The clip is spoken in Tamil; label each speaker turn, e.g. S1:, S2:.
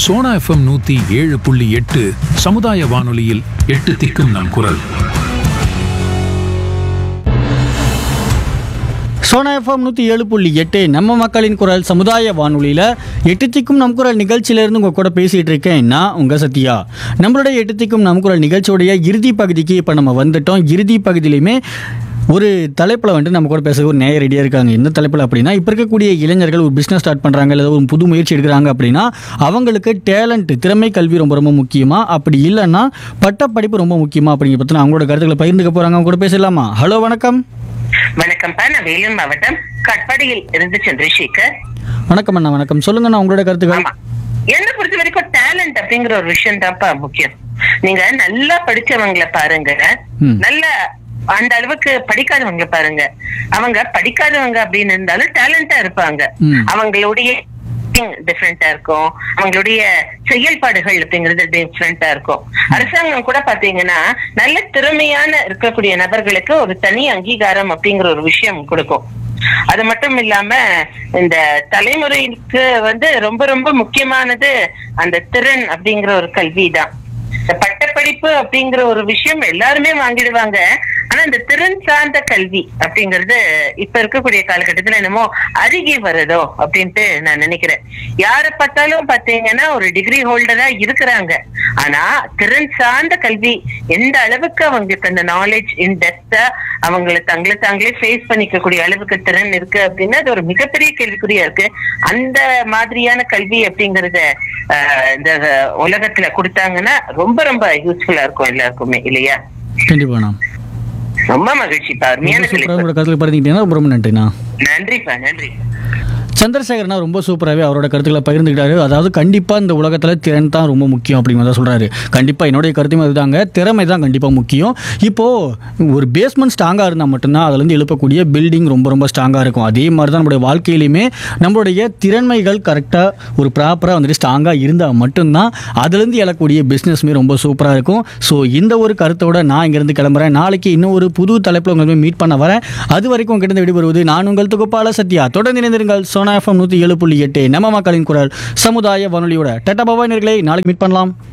S1: சோனா எஃப்எம் நூத்தி ஏழு புள்ளி எட்டு சமுதாய வானொலியில் எட்டு திக்கும் நம் குரல்
S2: சோனா எஃப்எம் நூற்றி ஏழு புள்ளி எட்டு நம்ம மக்களின் குரல் சமுதாய வானொலியில் எட்டுத்திக்கும் நம் குரல் நிகழ்ச்சியிலேருந்து உங்கள் கூட பேசிகிட்டு இருக்கேன் நான் உங்கள் சத்யா நம்மளுடைய எட்டுத்திக்கும் நம் குரல் நிகழ்ச்சியோடைய இறுதி பகுதிக்கு இப்போ நம்ம வந்துட்டோம் இறுதி பகுதியிலையுமே ஒரு தலைப்பில் வந்துட்டு நம்ம கூட பேச ஒரு நேய ரெடியாக இருக்காங்க எந்த தலைப்பில் அப்படின்னா இப்போ இருக்கக்கூடிய இளைஞர்கள் ஒரு பிஸ்னஸ் ஸ்டார்ட் பண்ணுறாங்க இல்லை ஒரு புது முயற்சி எடுக்கிறாங்க அப்படின்னா அவங்களுக்கு டேலண்ட் திறமை கல்வி ரொம்ப ரொம்ப முக்கியமாக அப்படி இல்லைன்னா பட்டப்படிப்பு ரொம்ப முக்கியமாக அப்படிங்கிற பற்றின அவங்களோட கருத்துக்களை பகிர்ந்துக்க போகிறாங்க அவங்க கூட பேசலாமா ஹலோ வணக்கம்
S3: வணக்கம்ப்பா நான் வேலூர் மாவட்டம் கட்பாடியில் இருந்து சந்திரசேகர்
S2: வணக்கம் அண்ணா வணக்கம் சொல்லுங்க அண்ணா உங்களோட கருத்துக்கள்
S3: ஆமா என்ன பொறுத்த வரைக்கும் டேலண்ட் அப்படிங்கிற ஒரு விஷயம் தான்ப்பா முக்கியம் நீங்க நல்லா படிச்சவங்கள பாருங்க
S2: ம்.
S3: நல்ல அந்த அளவுக்கு படிக்காதவங்க பாருங்க அவங்க படிக்காதவங்க அப்படின்னு இருந்தாலும் டேலண்டா இருப்பாங்க
S2: ம்.
S3: அவங்களுடைய டிஃப்ரெண்டா இருக்கும் அவங்களுடைய செயல்பாடுகள் அப்படிங்கிறது டிஃப்ரெண்டா இருக்கும் அரசாங்கம் கூட பாத்தீங்கன்னா நல்ல திறமையான இருக்கக்கூடிய நபர்களுக்கு ஒரு தனி அங்கீகாரம் அப்படிங்கிற ஒரு விஷயம் கொடுக்கும் அது மட்டும் இல்லாம இந்த தலைமுறைக்கு வந்து ரொம்ப ரொம்ப முக்கியமானது அந்த திறன் அப்படிங்கிற ஒரு கல்வி தான் இந்த பட்டப்படிப்பு அப்படிங்கிற ஒரு விஷயம் எல்லாருமே வாங்கிடுவாங்க ஆனா இந்த திறன் சார்ந்த கல்வி அப்படிங்கிறது இப்ப இருக்கக்கூடிய காலகட்டத்துல என்னமோ அருகே வருதோ அப்படின்ட்டு நான் நினைக்கிறேன் யார பார்த்தாலும் பாத்தீங்கன்னா ஒரு டிகிரி ஹோல்டரா இருக்கிறாங்க ஆனா திறன் சார்ந்த கல்வி எந்த அளவுக்கு அவங்களுக்கு அந்த நாலேஜ் இன் டெப்தா அவங்கள தங்களை தாங்களே ஃபேஸ் பண்ணிக்கக்கூடிய அளவுக்கு திறன் இருக்கு அப்படின்னா அது ஒரு மிகப்பெரிய கேள்விக்குறியா இருக்கு அந்த மாதிரியான கல்வி அப்படிங்கறத ஆஹ், இந்த உலகத்துல கொடுத்தாங்கன்னா ரொம்ப ரொம்ப யூஸ்ஃபுல்லா இருக்கும் எல்லாருக்குமே இல்லையா
S2: கண்டிப்பாண்ணா
S3: ரொம்ப மகிழ்ச்சிப்பா அருமையான
S2: சூப்பராக
S3: தலைப்பு
S2: உங்களோட கருத்துக்கள் பகிர்ந்துக்கிட்டீங்கன்னா ரொம்ப ரொம்ப நன்றிண்ணா
S3: நன்றிப்பா நன்றி
S2: சந்திரசேகரனா ரொம்ப சூப்பராகவே அவரோட கருத்துக்களை பகிர்ந்துக்கிட்டாரு அதாவது கண்டிப்பாக இந்த உலகத்தில் திறன் தான் ரொம்ப முக்கியம் அப்படிங்கிறத சொல்கிறாரு கண்டிப்பாக என்னுடைய கருத்துமே அதுதாங்க திறமை தான் கண்டிப்பாக முக்கியம் இப்போது ஒரு பேஸ்மெண்ட் ஸ்ட்ராங்காக இருந்தால் மட்டும்தான் அதுலேருந்து எழுப்பக்கூடிய பில்டிங் ரொம்ப ரொம்ப ஸ்ட்ராங்காக இருக்கும் அதே மாதிரி தான் நம்மளுடைய வாழ்க்கையிலையுமே நம்மளுடைய திறமைகள் கரெக்டாக ஒரு ப்ராப்பராக வந்துட்டு ஸ்ட்ராங்காக இருந்தால் மட்டும்தான் அதுலேருந்து எழக்கூடிய பிஸ்னஸ்மே ரொம்ப சூப்பராக இருக்கும் ஸோ இந்த ஒரு கருத்தோட நான் இங்கேருந்து கிளம்புறேன் நாளைக்கு இன்னும் ஒரு புது தலைப்பில் உங்களை மீட் பண்ண வரேன் அது வரைக்கும் உங்ககிட்ட விடுபடுவது நான் உங்கள் தொகுப்பாளர் சத்யா தொடர்ந்து இணைந்திருங்கள் சோனா எஃப்எம் நூற்றி ஏழு புள்ளி எட்டு நம்ம மக்களின் குரல் சமுதாய வானொலியோட டட்டா பவாய் நேயர்களே நாளைக்கு மீட் பண்ணலாம்